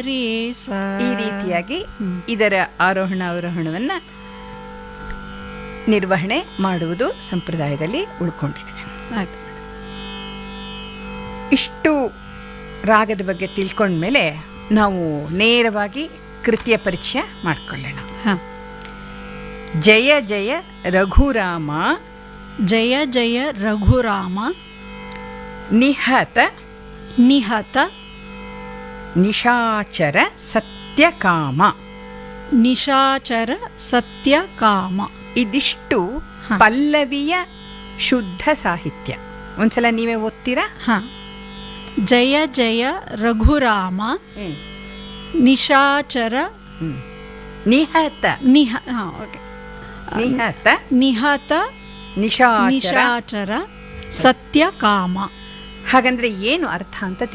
ರೇ ಸ ಈ ರೀತಿಯಾಗಿ ಇದರ ಆರೋಹಣ ಅವರೋಹಣವನ್ನು ನಿರ್ವಹಣೆ ಮಾಡುವುದು ಸಂಪ್ರದಾಯದಲ್ಲಿ ಉಳ್ಕೊಂಡಿದೆ ಆಯ್ತು ಇಷ್ಟು ರಾಗದ ಬಗ್ಗೆ ತಿಳ್ಕೊಂಡ್ಮೇಲೆ ನಾವು ನೇರವಾಗಿ ಕೃತಿಯ ಪರಿಚಯ ಮಾಡ್ಕೊಳ್ಳೋಣ ಹಾಂ ಜಯ ಜಯ ರಘುರಾಮ ಜಯ ಜಯ ರಘುರಾಮ ನಿಹತ ನಿಹತ ನಿಶಾಚರ ಸತ್ಯಕಾಮ ನಿಶಾಚರ ಸತ್ಯ ಕಾಮ ಇದಿಷ್ಟು ಹ. ಪಲ್ಲವಿಯ ಶುದ್ಧ ಸಾಹಿತ್ಯ ಒಂದ್ಸಲ ನೀವೇ ಓದ್ತೀರಾ ಹಾಂ ಜಯ ಜಯ ರಘುರಾಮ ನಿಶಾಚರ ಹ್ಮ್. ನಿಹತ ನಿಹ ಹಾಂ ಓಕೆ ನಿಹತ ನಿಹತ ನಿಶಾಚರ ನಿಶಾಚರ ಸತ್ಯ ಕಾಮ ಹಾಗಂದ್ರೆ ಏನು ಅರ್ಥ ಅಂತ